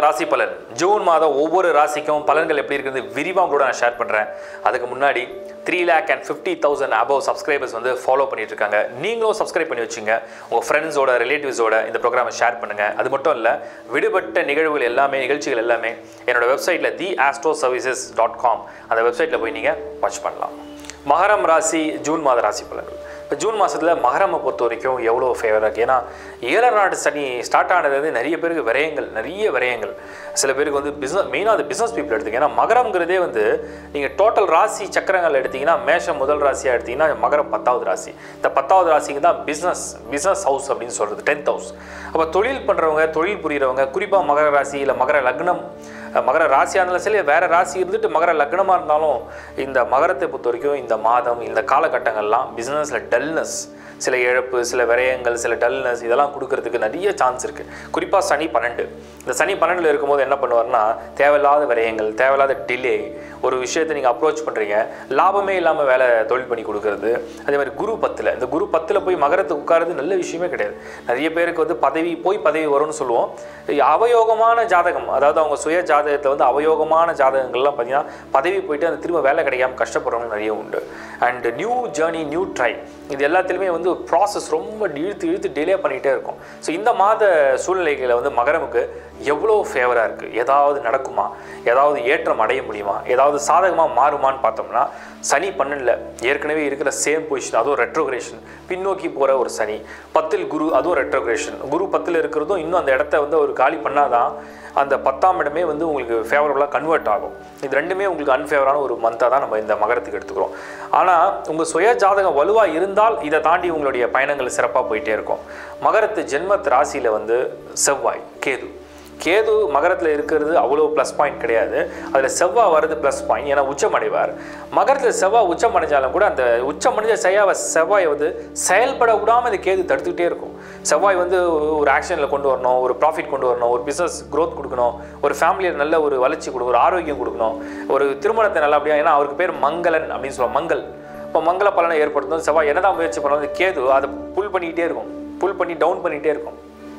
ராசி பலன் ஜூன் மாதம் ஒவ்வொரு ராசிக்கும் பலன்கள் எப்படி இருக்குது விரிவாக கூட நான் ஷேர் பண்ணுறேன் அதுக்கு முன்னாடி three lakh and fifty thousand above subscribers வந்து ஃபாலோ பண்ணிட்டு இருக்காங்க நீங்களும் சப்ஸ்கிரைப் பண்ணி வச்சுங்க உங்கள் ஃப்ரெண்ட்ஸோட ரிலேட்டிவ்ஸோட இந்த ப்ரோக்ராமை ஷேர் பண்ணுங்கள் அது மட்டும் இல்லை விடுபட்ட நிகழ்வுகள் எல்லாமே நிகழ்ச்சிகள் எல்லாமே என்னோட வெப்சைட்டில் the astro services dot com அந்த வெப்சைட்டில் போய் நீங்கள் வாட்ச் பண்ணலாம் மகரம் ராசி ஜூன் மாத ராசி பலன்கள் இப்போ ஜூன் மாதத்தில் மகரமை பொறுத்த வரைக்கும் எவ்வளோ ஃபேவராக இருக்குது ஏன்னா ஏழரை நாடு சனி ஸ்டார்ட் ஆனது வந்து நிறைய பேருக்கு விரயங்கள் நிறைய விரயங்கள் சில பேருக்கு வந்து பிஸ்னஸ் மெயினாக அது பிஸ்னஸ் பீப்புள் எடுத்துங்க ஏன்னா மகரம்ங்கிறதே வந்து நீங்கள் டோட்டல் ராசி சக்கரங்கள் எடுத்தீங்கன்னா மேஷம் முதல் ராசியாக எடுத்தீங்கன்னா மகரம் பத்தாவது ராசி இந்த பத்தாவது ராசிக்கு தான் பிஸ்னஸ் பிஸ்னஸ் ஹவுஸ் அப்படின்னு சொல்கிறது டென்த் ஹவுஸ் அப்போ தொழில் பண்ணுறவங்க தொழில் புரிகிறவங்க குறிப்பாக மகர ராசி இல்லை மகர லக்னம் மகர ராசியாக இருந்தாலும் சரி வேறு ராசி இருந்துட்டு மகர லக்னமாக இருந்தாலும் இந்த மகரத்தை பொறுத்த வரைக்கும் இந்த மாதம் இந்த காலகட்டங்கள்லாம் பிஸ்னஸில் டல்னஸ் சில இழப்பு சில விரயங்கள் சில டல்னஸ் இதெல்லாம் கொடுக்கறதுக்கு நிறைய சான்ஸ் இருக்குது குறிப்பாக சனி பன்னெண்டு இந்த சனி பன்னெண்டில் இருக்கும்போது என்ன பண்ணுவார்னா தேவையில்லாத விரயங்கள் தேவையில்லாத டிலே ஒரு விஷயத்தை நீங்கள் அப்ரோச் பண்ணுறீங்க லாபமே இல்லாமல் வேலை தொழில் பண்ணி கொடுக்கறது அதே மாதிரி குரு பத்தில் இந்த குரு பத்தில் போய் மகரத்துக்கு உட்காரது நல்ல விஷயமே கிடையாது நிறைய பேருக்கு வந்து பதவி போய் பதவி வரும்னு சொல்லுவோம் அவயோகமான ஜாதகம் அதாவது அவங்க சுய ஜாதகத்தில் வந்து அவயோகமான ஜாதகங்கள்லாம் பார்த்தீங்கன்னா பதவி போயிட்டு அந்த திரும்ப வேலை கிடைக்காம கஷ்டப்படுறவங்க நிறைய உண்டு and new journey new try இது எல்லாத்துலேயுமே வந்து ப்ராசஸ் ரொம்ப இழுத்து இழுத்து டிலே பண்ணிகிட்டே இருக்கும் ஸோ இந்த மாத சூழ்நிலைகளில் வந்து மகரமுக்கு எவ்வளோ ஃபேவராக இருக்குது ஏதாவது நடக்குமா ஏதாவது ஏற்றம் அடைய முடியுமா ஏதாவது சாதகமாக மாறுமான்னு பார்த்தோம்னா சனி பன்னெண்டில் ஏற்கனவே இருக்கிற சேம் பொசிஷன் அதுவும் ரெட்ரோகிரேஷன் பின்னோக்கி போகிற ஒரு சனி பத்தில் குரு அதுவும் ரெட்ரோகிரேஷன் குரு பத்தில் இருக்கிறதும் இன்னும் அந்த இடத்த வந்து ஒரு காலி பண்ணாதான் அந்த பத்தாம் இடமே வந்து உங்களுக்கு ஃபேவரபுளாக கன்வெர்ட் ஆகும் இது ரெண்டுமே உங்களுக்கு அன்ஃபேவரான ஒரு மந்தாக தான் நம்ம இந்த மகரத்துக்கு எடுத்துக்கிறோம் ஆனால் உங்கள் சுய ஜாதகம் வலுவாக இருந்தால் இதை தாண்டி உங்களுடைய பயணங்கள் சிறப்பாக போயிட்டே இருக்கும் மகரத்து ஜென்மத் ராசியில் வந்து செவ்வாய் கேது கேது மகரத்தில் இருக்கிறது அவ்வளோ ப்ளஸ் பாயிண்ட் கிடையாது அதில் செவ்வாய் வர்றது ப்ளஸ் பாயிண்ட் ஏன்னா உச்சம் அடைவார் மகரத்தில் செவ்வாய் உச்சம் அடைஞ்சாலும் கூட அந்த உச்சம் அடைஞ்ச செய்யாவை செவ்வாயை வந்து செயல்பட விடாமல் இந்த கேது தடுத்துக்கிட்டே இருக்கும் செவ்வாய் வந்து ஒரு ஆக்ஷனில் கொண்டு வரணும் ஒரு ப்ராஃபிட் கொண்டு வரணும் ஒரு பிஸ்னஸ் க்ரோத் கொடுக்கணும் ஒரு ஃபேமிலியில் நல்ல ஒரு வளர்ச்சி கொடுக்கணும் ஒரு ஆரோக்கியம் கொடுக்கணும் ஒரு திருமணத்தை நல்லபடியாக ஏன்னா அவருக்கு பேர் மங்களன் அப்படின்னு சொல்லுவாங்க மங்கள் இப்போ மங்கள பலனை ஏற்படுத்தணும் செவ்வாய் என்னதான் முயற்சி பண்ணாலும் கேது அதை புல் பண்ணிக்கிட்டே இருக்கும் புல் பண்ணி டவுன் பண்ணிகிட்டே இருக்கும்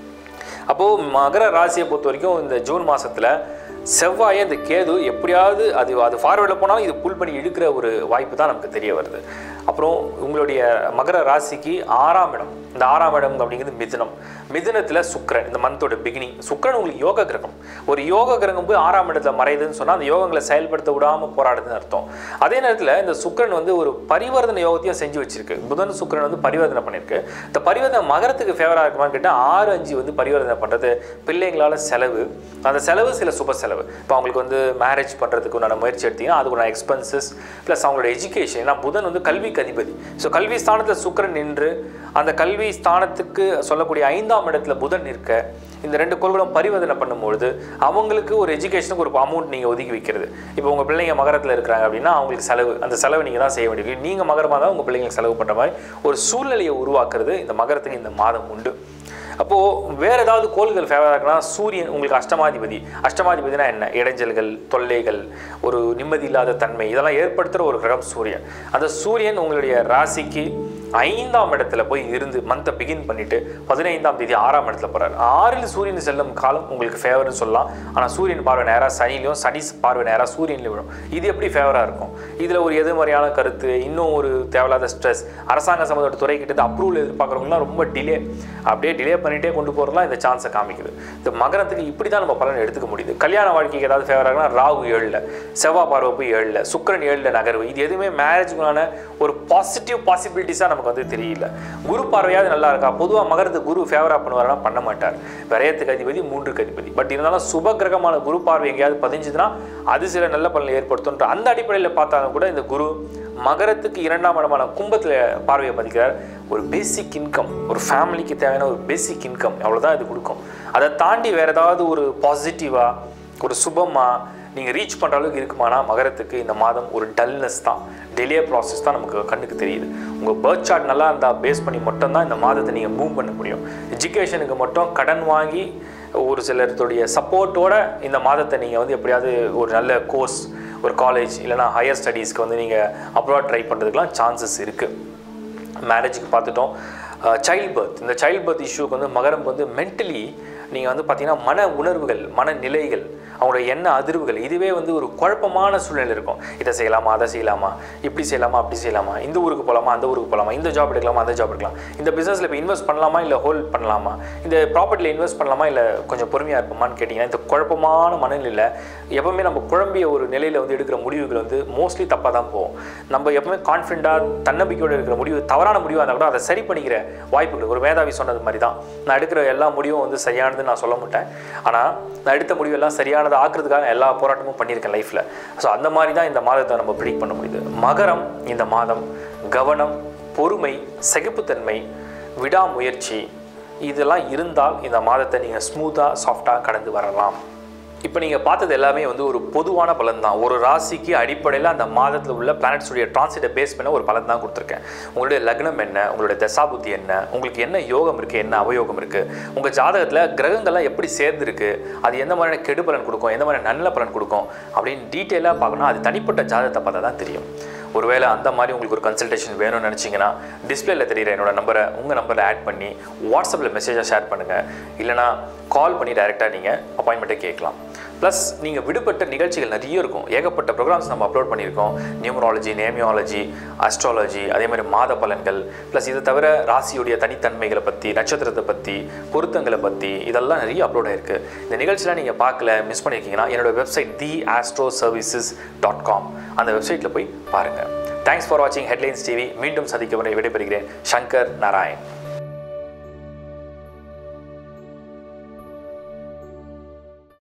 அப்போது மகர ராசியை பொறுத்த வரைக்கும் இந்த ஜூன் மாதத்தில் செவ்வாயை இந்த கேது எப்படியாவது அது அது ஃபார்வேர்டில் போனாலும் இது புல் பண்ணி இழுக்கிற ஒரு வாய்ப்பு தான் நமக்கு தெரிய வருது அப்புறம் உங்களுடைய மகர ராசிக்கு ஆறாம் இடம் இந்த ஆறாம் இடம் அப்படிங்கிறது மிதுனம் மிதுனத்தில் சுக்கரன் இந்த மந்தோட பிகினிங் சுக்கரன் உங்களுக்கு யோக கிரகம் ஒரு யோக கிரகம் போய் ஆறாம் இடத்துல மறையுதுன்னு சொன்னால் அந்த யோகங்களை செயல்படுத்த விடாமல் போராடுதுன்னு அர்த்தம் அதே நேரத்தில் இந்த சுக்கரன் வந்து ஒரு பரிவர்த்தனை யோகத்தையும் செஞ்சு வச்சிருக்கு புதன் சுக்கரன் வந்து பரிவர்த்தனை பண்ணியிருக்கு இந்த பரிவர்த்தனை மகரத்துக்கு ஃபேவராக இருக்குமான்னு கேட்டால் ஆறு அஞ்சு வந்து பரிவர்த்தனை பண்ணுறது பிள்ளைங்களால் செலவு அந்த செலவு சில சுப செலவு இப்போ அவங்களுக்கு வந்து மேரேஜ் பண்ணுறதுக்கு உண்டான முயற்சி எடுத்தீங்கன்னா அதுக்குண்டான எக்ஸ்பென்சஸ் ப்ளஸ் அவங்களோட எஜுகேஷன் ஏன்னா புதன் வந்து கல்விக்கு அதிபதி ஸோ கல்வி ஸ்தானத்தில் சுக்கரன் நின்று அந்த கல்வி ஸ்தானத்துக்கு சொல்லக்கூடிய ஐந்தாம் இடத்துல புதன் இருக்க இந்த ரெண்டு கோள்களும் பரிவர்த்தனை பண்ணும்பொழுது அவங்களுக்கு ஒரு எஜுகேஷனுக்கு ஒரு அமௌண்ட் நீங்கள் ஒதுக்கி வைக்கிறது இப்போ உங்கள் பிள்ளைங்க மகரத்தில் இருக்கிறாங்க அப்படின்னா அவங்களுக்கு செலவு அந்த செலவு நீங்கள் தான் செய்ய வேண்டியது நீங்கள் மகரமாக தான் உங்கள் பிள்ளைங்களுக்கு செலவு பண்ணுற மாதிரி ஒரு சூழ்நிலையை உருவாக்குறது இந்த மகரத்துக்கு இந்த மாதம் உண்டு அப்போது வேறு ஏதாவது கோள்கள் ஃபேவராக இருக்குன்னா சூரியன் உங்களுக்கு அஷ்டமாதிபதி அஷ்டமாதிபதினா என்ன இடைஞ்சல்கள் தொல்லைகள் ஒரு நிம்மதி இல்லாத தன்மை இதெல்லாம் ஏற்படுத்துகிற ஒரு கிரகம் சூரியன் அந்த சூரியன் உங்களுடைய ராசிக்கு ஐந்தாம் இடத்துல போய் இருந்து மந்த்தை பிகின் பண்ணிட்டு பதினைந்தாம் தேதி ஆறாம் இடத்துல போறாரு ஆறில் சூரியன் செல்லும் காலம் உங்களுக்கு ஃபேவர்னு சொல்லலாம் ஆனால் சூரியன் பார்வை நேராக சனிலையும் சனி பார்வை நேராக சூரியன்லையும் விழும் இது எப்படி ஃபேவராக இருக்கும் இதில் ஒரு எதிர்மறையான கருத்து இன்னும் ஒரு தேவையில்லாத ஸ்ட்ரெஸ் அரசாங்க சம்மந்தப்பட்ட துறை கிட்ட அப்ரூவல் எதிர்பார்க்குறவங்களாம் ரொம்ப டிலே அப்படியே டிலே பண்ணிகிட்டே கொண்டு போகிறதுலாம் இந்த சான்ஸை காமிக்குது இந்த மகரத்துக்கு இப்படி தான் நம்ம பலன் எடுத்துக்க முடியுது கல்யாண வாழ்க்கைக்கு ஏதாவது ஃபேவராகனா ராகு ஏழில் செவ்வாய் பார்வை போய் ஏழில் சுக்கரன் ஏழில் நகர்வு இது எதுவுமே மேரேஜுக்கான ஒரு பாசிட்டிவ் பாசிபிலிட்டிஸாக நமக்கு வந்து தெரியல குரு பார்வையாவது நல்லா இருக்கா பொதுவாக மகரத்து குரு ஃபேவராக பண்ணுவார்னா பண்ண மாட்டார் விரயத்துக்கு அதிபதி மூன்றுக்கு அதிபதி பட் இருந்தாலும் சுப கிரகமான குரு பார்வை எங்கேயாவது பதிஞ்சுதுன்னா அது சில நல்ல பலனை ஏற்படுத்தும்ன்ற அந்த அடிப்படையில் பார்த்தாலும் கூட இந்த குரு மகரத்துக்கு இரண்டாம் இடமான கும்பத்தில் பார்வையை பதிக்கிறார் ஒரு பேசிக் இன்கம் ஒரு ஃபேமிலிக்கு தேவையான ஒரு பேசிக் இன்கம் அவ்வளோதான் இது கொடுக்கும் அதை தாண்டி வேறு ஏதாவது ஒரு பாசிட்டிவாக ஒரு சுபமாக நீங்கள் ரீச் பண்ணுற அளவுக்கு இருக்குமானா மகரத்துக்கு இந்த மாதம் ஒரு டல்னஸ் தான் டிலே ப்ராசஸ் தான் நமக்கு கண்ணுக்கு தெரியுது உங்கள் பர்த் சார்ட் நல்லா இருந்தால் பேஸ் பண்ணி மட்டும்தான் இந்த மாதத்தை நீங்கள் மூவ் பண்ண முடியும் எஜுகேஷனுக்கு மட்டும் கடன் வாங்கி ஒரு சிலருடைய சப்போர்ட்டோட இந்த மாதத்தை நீங்கள் வந்து எப்படியாவது ஒரு நல்ல கோர்ஸ் ஒரு காலேஜ் இல்லைனா ஹையர் ஸ்டடீஸ்க்கு வந்து நீங்கள் அப்ராட் ட்ரை பண்ணுறதுக்கெலாம் சான்சஸ் இருக்குது மேரேஜுக்கு பார்த்துட்டோம் சைல்ட் பர்த் இந்த சைல்ட் பர்த் இஷ்யூக்கு வந்து மகரம் வந்து மென்டலி நீங்கள் வந்து பார்த்தீங்கன்னா மன உணர்வுகள் மனநிலைகள் அவங்களோட எண்ண அதிர்வுகள் இதுவே வந்து ஒரு குழப்பமான சூழ்நிலை இருக்கும் இதை செய்யலாமா அதை செய்யலாமா இப்படி செய்யலாமா அப்படி செய்யலாமா இந்த ஊருக்கு போகலாமா அந்த ஊருக்கு போகலாமா இந்த ஜாப் எடுக்கலாமா அந்த ஜாப் எடுக்கலாம் இந்த பிஸ்னஸில் இப்போ இன்வெஸ்ட் பண்ணலாமா இல்லை ஹோல்ட் பண்ணலாமா இந்த ப்ராப்பர்ட்டியில் இன்வெஸ்ட் பண்ணலாமா இல்லை கொஞ்சம் பொறுமையாக இருப்போமான்னு கேட்டிங்கன்னா இந்த குழப்பமான மனநிலையில் எப்பவுமே நம்ம குழம்பிய ஒரு நிலையில் வந்து எடுக்கிற முடிவுகள் வந்து மோஸ்ட்லி தப்பாக தான் போகும் நம்ம எப்பவுமே கான்ஃபிடண்ட்டாக தன்னம்பிக்கையோடு இருக்கிற முடிவு தவறான முடிவாக இருந்தால் கூட அதை சரி பண்ணிக்கிற வாய்ப்புகள் ஒரு மேதாவி சொன்னது மாதிரி தான் நான் எடுக்கிற எல்லா முடிவும் வந்து சரியானதுன்னு நான் சொல்ல மாட்டேன் ஆனால் நான் எடுத்த முடிவெல்லாம் சரியானதை ஆக்குறதுக்காக எல்லா போராட்டமும் பண்ணியிருக்கேன் லைஃப்பில் ஸோ அந்த மாதிரி தான் இந்த மாதத்தை நம்ம ப்ரிடிக் பண்ண முடியுது மகரம் இந்த மாதம் கவனம் பொறுமை சகிப்புத்தன்மை விடாமுயற்சி இதெல்லாம் இருந்தால் இந்த மாதத்தை நீங்கள் ஸ்மூத்தாக சாஃப்டாக கடந்து வரலாம் இப்போ நீங்கள் பார்த்தது எல்லாமே வந்து ஒரு பொதுவான பலன் தான் ஒரு ராசிக்கு அடிப்படையில் அந்த மாதத்தில் உள்ள பிளானட்ஸுடைய டிரான்சிட்டை பேஸ் பண்ண ஒரு பலன் தான் கொடுத்துருக்கேன் உங்களுடைய லக்னம் என்ன உங்களுடைய தசாபுத்தி என்ன உங்களுக்கு என்ன யோகம் இருக்குது என்ன அவயோகம் இருக்குது உங்கள் ஜாதகத்தில் கிரகங்கள்லாம் எப்படி சேர்ந்துருக்கு அது எந்த மாதிரியான கெடு பலன் கொடுக்கும் எந்த மாதிரியான நல்ல பலன் கொடுக்கும் அப்படின்னு டீட்டெயிலாக பார்க்கணும் அது தனிப்பட்ட ஜாதகத்தை பார்த்தா தான் தெரியும் ஒருவேளை அந்த மாதிரி உங்களுக்கு ஒரு கன்சல்டேஷன் வேணும்னு நினச்சிங்கன்னா டிஸ்பிளேல தெரியுற என்னோட நம்பரை உங்கள் நம்பரில் ஆட் பண்ணி வாட்ஸ்அப்பில் மெசேஜாக ஷேர் பண்ணுங்கள் இல்லைனா கால் பண்ணி டைரெக்டாக நீங்கள் அப்பாயின்மெண்ட்டை கேட்கலாம் ப்ளஸ் நீங்கள் விடுபட்ட நிகழ்ச்சிகள் நிறைய இருக்கும் ஏகப்பட்ட ப்ரோக்ராம்ஸ் நம்ம அப்லோட் பண்ணியிருக்கோம் நியூமராலஜி நேமியாலஜி அஸ்ட்ராலஜி அதே மாதிரி மாத பலன்கள் ப்ளஸ் இதை தவிர ராசியுடைய தனித்தன்மைகளை பற்றி நட்சத்திரத்தை பற்றி பொருத்தங்களை பற்றி இதெல்லாம் நிறைய அப்லோட் ஆயிருக்கு இந்த நிகழ்ச்சியெலாம் நீங்கள் பார்க்கல மிஸ் பண்ணியிருக்கீங்கன்னா என்னோட website the astro services dot com அந்த வெப்சைட்டில் போய் பாருங்கள் தேங்க்ஸ் ஃபார் வாட்சிங் ஹெட்லைன்ஸ் டிவி மீண்டும் சந்திக்க வரை விடைபெறுகிறேன் சங்கர் நாராயண்